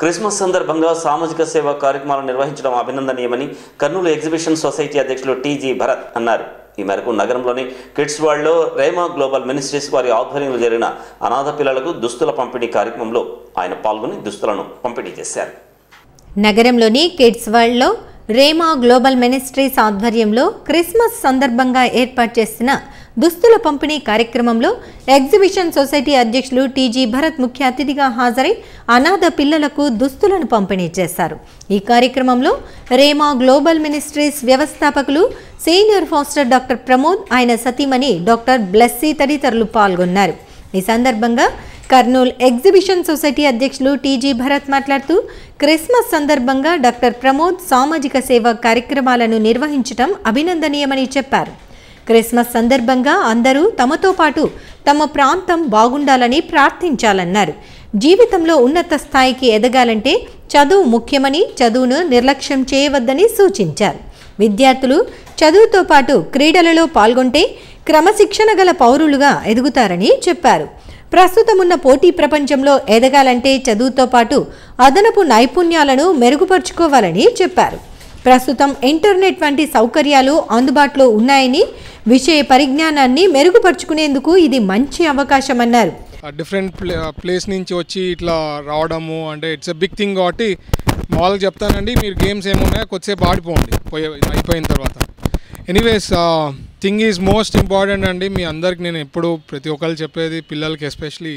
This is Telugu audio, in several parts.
క్రిస్మస్ సందర్భంగా సామాజిక సేవా కార్యక్రమాలు నిర్వహించడం అభినందనీయమని కర్నూలు ఎగ్జిబిషన్ సొసైటీ అధ్యక్షులు టీజీ భరత్ అన్నారు ఈ మేరకు నగరంలోని కిడ్స్ వరల్డ్లో రేమా గ్లోబల్ మినిస్ట్రీస్ వారి ఆధ్వర్యంలో జరిగిన అనాథ పిల్లలకు దుస్తుల పంపిణీ కార్యక్రమంలో ఆయన పాల్గొని దుస్తులను పంపిణీ చేశారు నగరంలోని కిడ్స్ వరల్డ్లో రేమా గ్లోబల్ మినిస్ట్రీస్ ఆధ్వర్యంలో క్రిస్మస్ సందర్భంగా ఏర్పాటు చేసిన దుస్తుల పంపిణీ కార్యక్రమంలో ఎగ్జిబిషన్ సొసైటీ అధ్యక్షులు టీజీ భరత్ ముఖ్య అతిథిగా హాజరై అనాథ పిల్లలకు దుస్తులను పంపిణీ చేశారు ఈ కార్యక్రమంలో రేమా గ్లోబల్ మినిస్ట్రీస్ వ్యవస్థాపకులు సీనియర్ ఫాస్టర్ డాక్టర్ ప్రమోద్ ఆయన సతీమణి డాక్టర్ బ్లెస్సీ తదితరులు పాల్గొన్నారు ఈ సందర్భంగా కర్నూలు ఎగ్జిబిషన్ సొసైటీ అధ్యక్షులు టీజీ భరత్ మాట్లాడుతూ క్రిస్మస్ సందర్భంగా డాక్టర్ ప్రమోద్ సామాజిక సేవ కార్యక్రమాలను నిర్వహించడం అభినందనీయమని చెప్పారు క్రిస్మస్ సందర్భంగా అందరూ తమతో పాటు తమ ప్రాంతం బాగుండాలని ప్రార్థించాలన్నారు జీవితంలో ఉన్నత స్థాయికి ఎదగాలంటే చదువు ముఖ్యమని చదువును నిర్లక్ష్యం చేయవద్దని సూచించారు విద్యార్థులు చదువుతో పాటు క్రీడలలో పాల్గొంటే క్రమశిక్షణ గల పౌరులుగా ఎదుగుతారని చెప్పారు ప్రస్తుతం ఉన్న పోటీ ప్రపంచంలో ఎదగాలంటే చదువుతో పాటు అదనపు నైపుణ్యాలను మెరుగుపరుచుకోవాలని చెప్పారు ప్రస్తుతం ఇంటర్నెట్ వంటి సౌకర్యాలు అందుబాటులో ఉన్నాయని విషయ పరిజ్ఞానాన్ని మెరుగుపరుచుకునేందుకు ఇది మంచి అవకాశమన్నారు డిఫరెంట్ ప్లే ప్లేస్ నుంచి వచ్చి ఇట్లా రావడము అంటే ఇట్స్ ఎ బిగ్ థింగ్ కాబట్టి మామూలుగా చెప్తానండి మీరు గేమ్స్ ఏమున్నాయో కొద్దిసేపు ఆడిపోండి పోయే అయిపోయిన తర్వాత anyways thing is most important అండి మీ అందరికి నేను ఎప్పుడు ప్రతి ఒక్కరు చెప్పేది పిల్లలకి ఎస్పెషలీ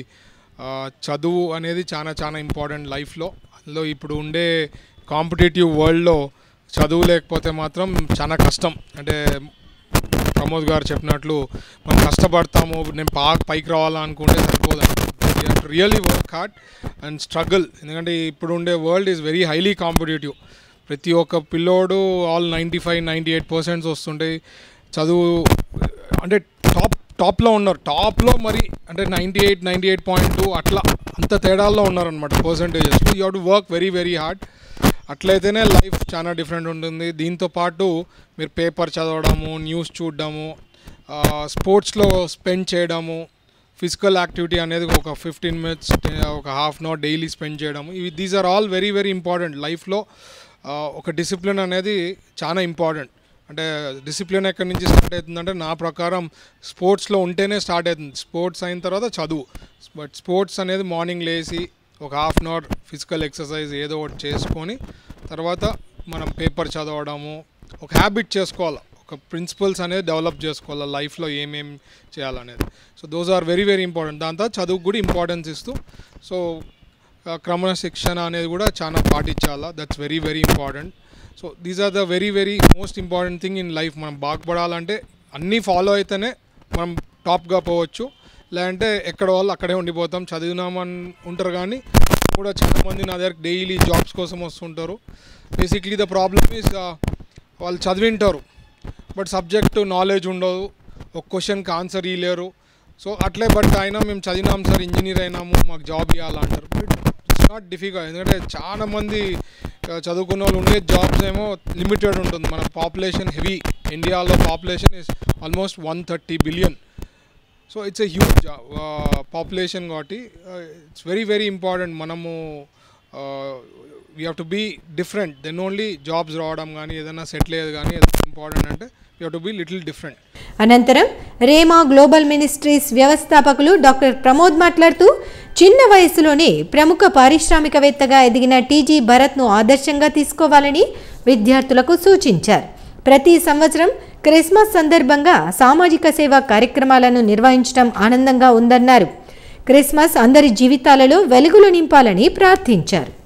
చదువు అనేది చాలా చాలా ఇంపార్టెంట్ లైఫ్లో అందులో ఇప్పుడు ఉండే కాంపిటేటివ్ వరల్డ్లో చదువు లేకపోతే మాత్రం చాలా కష్టం అంటే ప్రమోద్ గారు చెప్పినట్లు మనం కష్టపడతాము నేను బాగా పైకి రావాలనుకుంటే సరిపోదండి really work hard and struggle ఎందుకంటే ఇప్పుడు ఉండే world is very highly competitive ప్రతి ఒక్క పిల్లోడు all ninety five ninety eight percents వస్తుంటాయి చదువు అంటే టాప్ టాప్లో ఉన్నారు టాప్లో మరి అంటే ninety eight ninety eight point two అట్లా అంత తేడాల్లో ఉన్నారనమాట percentages you have to work very very hard అట్లయితేనే లైఫ్ చాలా డిఫరెంట్ ఉంటుంది దీంతో పాటు మీరు పేపర్ చదవడము న్యూస్ చూడడము స్పోర్ట్స్లో స్పెండ్ చేయడము ఫిజికల్ యాక్టివిటీ అనేది ఒక ఫిఫ్టీన్ మినిట్స్ ఒక half an hour daily spend చేయడము ఇవి these are all very very important లైఫ్లో ఒక డిసిప్లిన్ అనేది చాలా ఇంపార్టెంట్ అంటే డిసిప్లిన్ ఎక్కడి నుంచి స్టార్ట్ అవుతుందంటే నా ప్రకారం స్పోర్ట్స్లో ఉంటేనే స్టార్ట్ అవుతుంది స్పోర్ట్స్ అయిన తర్వాత చదువు బట్ స్పోర్ట్స్ అనేది మార్నింగ్ లేచి ఒక half an hour physical exercise ఏదో ఒకటి చేసుకొని తర్వాత మనం పేపర్ చదవడము ఒక హ్యాబిట్ చేసుకోవాలి ఒక ప్రిన్సిపల్స్ అనేది డెవలప్ చేసుకోవాలి లైఫ్లో ఏమేం చేయాలనేది so those are very very important దాని తర్వాత చదువుకు కూడా ఇంపార్టెన్స్ ఇస్తూ సో క్రమశిక్షణ అనేది కూడా చాలా పాటించాలా that's very very important so these are the very very most important thing in life మనం బాగుపడాలంటే అన్నీ ఫాలో అయితేనే మనం టాప్గా పోవచ్చు లేదంటే ఎక్కడ వాళ్ళు అక్కడే ఉండిపోతాం చదివినామని ఉంటారు కానీ కూడా చాలామంది నా దగ్గర డైలీ జాబ్స్ కోసం వస్తుంటారు బేసిక్లీ ద ప్రాబ్లమ్ ఈజ్ వాళ్ళు చదివింటారు బట్ సబ్జెక్టు నాలెడ్జ్ ఉండదు ఒక క్వశ్చన్కి ఆన్సర్ ఇవ్వలేరు సో అట్లే బట్ అయినా మేము చదివినాం సార్ ఇంజనీర్ అయినాము మాకు జాబ్ ఇవ్వాలంటారు బట్ ఇట్స్ నాట్ డిఫికల్ట్ ఎందుకంటే చాలా మంది చదువుకున్న వాళ్ళు ఉండే జాబ్స్ ఏమో లిమిటెడ్ ఉంటుంది మన పాపులేషన్ హెవీ ఇండియాలో population is almost one thirty billion so it's a huge population కాబట్టి ఇట్స్ వెరీ వెరీ ఇంపార్టెంట్ మనము we have to be different then only jobs రావడం కానీ ఏదైనా సెటిల్ అయ్యేది కానీ ఇంపార్టెంట్ అంటే we have to be little different అనంతరం రేమా గ్లోబల్ మినిస్ట్రీస్ వ్యవస్థాపకులు డాక్టర్ ప్రమోద్ మాట్లాడుతూ చిన్న వయసులోనే ప్రముఖ పారిశ్రామికవేత్తగా ఎదిగిన టీజీ భరత్ను ఆదర్శంగా తీసుకోవాలని విద్యార్థులకు సూచించారు ప్రతి సంవత్సరం క్రిస్మస్ సందర్భంగా సామాజిక సేవా కార్యక్రమాలను నిర్వహించడం ఆనందంగా ఉందన్నారు క్రిస్మస్ అందరి జీవితాలలో వెలుగులు నింపాలని ప్రార్థించారు